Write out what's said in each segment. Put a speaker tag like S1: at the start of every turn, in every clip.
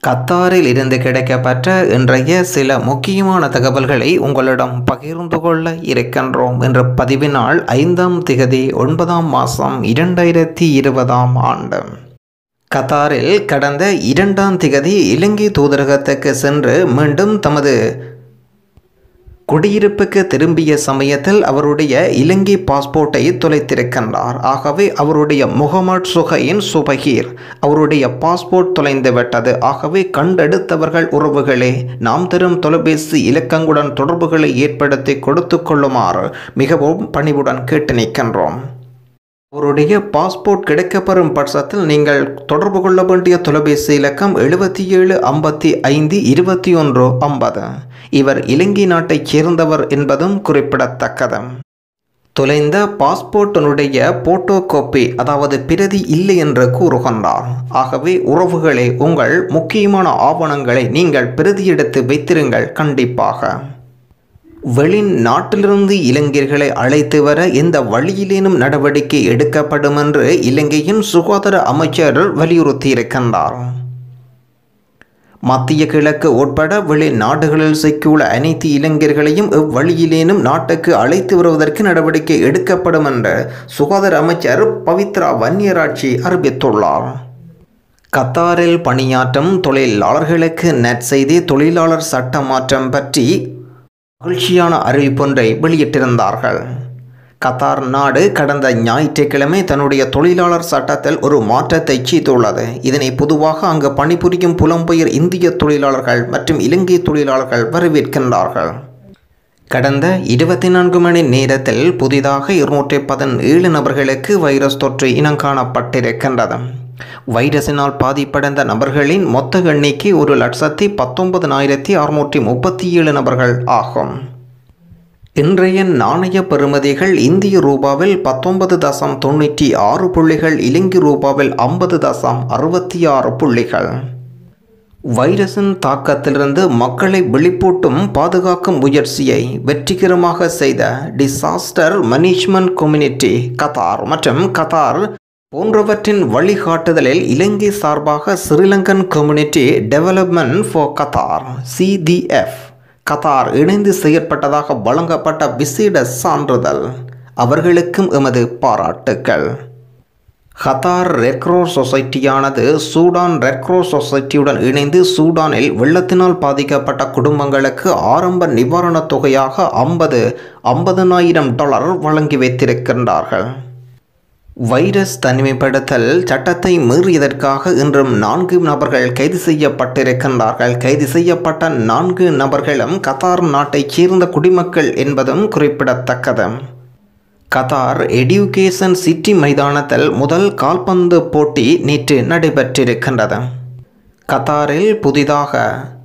S1: கத்தாரில் இருந்து கிடைக்கப்பட்ட இன்றைய சில முக்கியமான தகவல்களை உங்களிடம் பகிர்ந்து கொள்ள இருக்கின்றோம் என்ற பதிவினால் ஐந்தாம் திகதி ஒன்பதாம் மாதம் இரண்டாயிரத்தி இருபதாம் ஆண்டு கத்தாரில் கடந்த இரண்டாம் திகதி இலங்கை தூதரகத்துக்கு சென்று மீண்டும் தமது குடியிருப்புக்கு திரும்பிய சமயத்தில் அவருடைய இலங்கை பாஸ்போர்ட்டை தொலைத்திருக்கின்றார் ஆகவே அவருடைய முகமது சுகையின் சுபகீர் அவருடைய பாஸ்போர்ட் தொலைந்து விட்டது ஆகவே கண்டெடுத்தவர்கள் உறவுகளே நாம் தரும் தொலைபேசி இலக்கங்களுடன் தொடர்புகளை ஏற்படுத்தி கொடுத்து கொள்ளுமாறு மிகவும் பணிவுடன் கேட்டு நிற்கின்றோம் அவருடைய பாஸ்போர்ட் கிடைக்கப்பெறும் பட்சத்தில் நீங்கள் தொடர்பு கொள்ள வேண்டிய தொலைபேசி இலக்கம் எழுபத்தி ஏழு ஐம்பத்தி ஐந்து இருபத்தி ஒன்று ஐம்பது இவர் இலங்கை நாட்டைச் சேர்ந்தவர் என்பதும் குறிப்பிடத்தக்கது தொலைந்த பாஸ்போர்ட்டினுடைய போட்டோ காப்பி அதாவது பிரதி இல்லை என்று கூறுகின்றார் ஆகவே உறவுகளே உங்கள் முக்கியமான ஆவணங்களை நீங்கள் பிரதியெடுத்து வைத்திருங்கள் கண்டிப்பாக வெளிநாட்டிலிருந்து இளைஞர்களை அழைத்து வர எந்த வழியிலேனும் நடவடிக்கை எடுக்கப்படும் என்று இலங்கையின் சுகாதார அமைச்சர் வலியுறுத்தியிருக்கின்றார் மத்திய கிழக்கு உட்பட வெளிநாடுகளில் சிக்கியுள்ள அனைத்து இளைஞர்களையும் இவ்வழியிலேனும் நாட்டுக்கு அழைத்து வருவதற்கு நடவடிக்கை எடுக்கப்படும் என்று சுகாதார அமைச்சர் பவித்ரா வன்னியராட்சி அறிவித்துள்ளார் கத்தாரில் பணியாற்றும் தொழிலாளர்களுக்கு நற்செய்தி தொழிலாளர் சட்ட மாற்றம் பற்றி மகிழ்ச்சியான அறிவிப்பொன்றை வெளியிட்டிருந்தார்கள் கத்தார் நாடு கடந்த ஞாயிற்றுக்கிழமை தன்னுடைய தொழிலாளர் சட்டத்தில் ஒரு மாற்றத்தை செய்துள்ளது இதனை பொதுவாக அங்கு பணிபுரியும் புலம்பெயர் இந்திய தொழிலாளர்கள் மற்றும் இலங்கை தொழிலாளர்கள் வரவேற்கின்றார்கள் கடந்த இருபத்தி நான்கு மணி நேரத்தில் புதிதாக இருநூற்றி பதினேழு நபர்களுக்கு வைரஸ் தொற்று இனங்காணப்பட்டிருக்கின்றது வைரஸினால் பாதிப்படைந்த நபர்களின் மொத்த எண்ணிக்கை ஒரு லட்சத்தி பத்தொன்பதினாயிரத்தி அறுநூற்றி முப்பத்தி ஏழு நபர்கள் ஆகும் இன்றைய நாணய பெறுமதிகள் இந்திய ரூபாவில் பத்தொன்பது தசம் தொண்ணூற்றி ஆறு புள்ளிகள் இலங்கை ரூபாவில் ஐம்பது தசம் அறுபத்தி ஆறு புள்ளிகள் வைரஸின் தாக்கத்திலிருந்து மக்களை விழிப்பூட்டும் பாதுகாக்கும் முயற்சியை வெற்றிகரமாக செய்த டிசாஸ்டர் மேனேஜ்மெண்ட் கம்யூனிட்டி கத்தார் மற்றும் கத்தார் போன்றவற்றின் வழிகாட்டுதலில் இலங்கை சார்பாக Sri Lankan community development for Qatar CDF Qatar இணைந்து செயற்பட்டதாக வழங்கப்பட்ட விசேட சான்றிதழ் அவர்களுக்கும் எமது பாராட்டுக்கள் கத்தார் ரெட்க்ரோஸ் சொசைட்டியானது சூடான் ரெட்க்ரோஸ் சொசைட்டியுடன் இணைந்து சூடானில் வெள்ளத்தினால் பாதிக்கப்பட்ட குடும்பங்களுக்கு ஆரம்ப நிவாரணத் தொகையாக ஐம்பது ஐம்பதனாயிரம் டாலர் வழங்கி வைத்திருக்கின்றார்கள் வைரஸ் தனிமைப்படுத்தல் சட்டத்தை மீறியதற்காக இன்றும் நான்கு நபர்கள் கைது செய்யப்பட்டிருக்கின்றார்கள் கைது செய்யப்பட்ட நான்கு நபர்களும் கத்தார் நாட்டைச் சேர்ந்த குடிமக்கள் என்பதும் குறிப்பிடத்தக்கது கத்தார் எடுகேஷன் சிட்டி மைதானத்தில் முதல் கால்பந்து போட்டி நேற்று நடைபெற்றிருக்கின்றது கத்தாரில் புதிதாக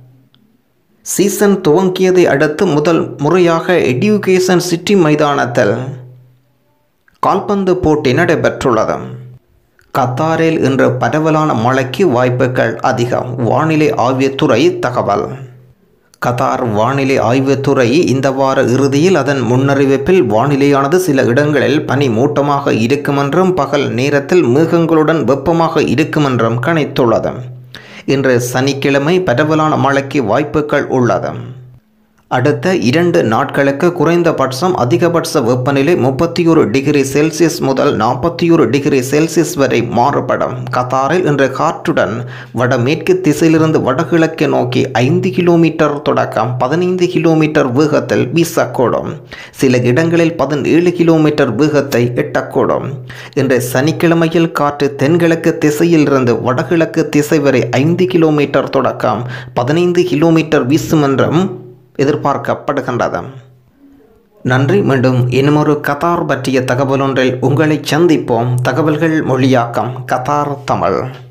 S1: சீசன் துவங்கியதை அடுத்து முதல் முறையாக எடுகேஷன் சிட்டி மைதானத்தில் கால்பந்து போட்டி நடைபெற்றுள்ளது கத்தாரில் இன்று பரவலான மழைக்கு வாய்ப்புகள் அதிகம் வானிலை ஆய்வுத்துறை தகவல் கத்தார் வானிலை ஆய்வுத்துறை இந்த வார இறுதியில் அதன் முன்னறிவிப்பில் வானிலையானது சில இடங்களில் பனி மூட்டமாக இருக்குமென்றும் பகல் நேரத்தில் மேகங்களுடன் வெப்பமாக இருக்குமென்றும் கணித்துள்ளது இன்று சனிக்கிழமை பரவலான மழைக்கு வாய்ப்புகள் உள்ளது அடுத்த இரண்டு நாட்களுக்கு குறைந்தபட்சம் அதிகபட்ச வெப்பநிலை முப்பத்தி ஒரு டிகிரி செல்சியஸ் முதல் நாற்பத்தி ஒரு டிகிரி செல்சியஸ் வரை மாறுபடும் கத்தாரில் இன்று காற்றுடன் வடமேற்கு திசையிலிருந்து வடகிழக்கு நோக்கி ஐந்து கிலோமீட்டர் தொடக்கம் பதினைந்து கிலோமீட்டர் வேகத்தில் வீசக்கூடும் சில இடங்களில் பதினேழு கிலோமீட்டர் வேகத்தை எட்டக்கூடும் இன்று சனிக்கிழமையில் காற்று தென்கிழக்கு திசையிலிருந்து வடகிழக்கு திசை வரை ஐந்து கிலோமீட்டர் தொடக்கம் பதினைந்து கிலோமீட்டர் வீசும் என்றும் எதிர்பார்க்கப்படுகின்றது நன்றி மீண்டும் இன்னுமொரு கத்தார் பற்றிய தகவல் ஒன்றில் உங்களை சந்திப்போம் தகவல்கள் மொழியாக்கம் கத்தார் தமிழ்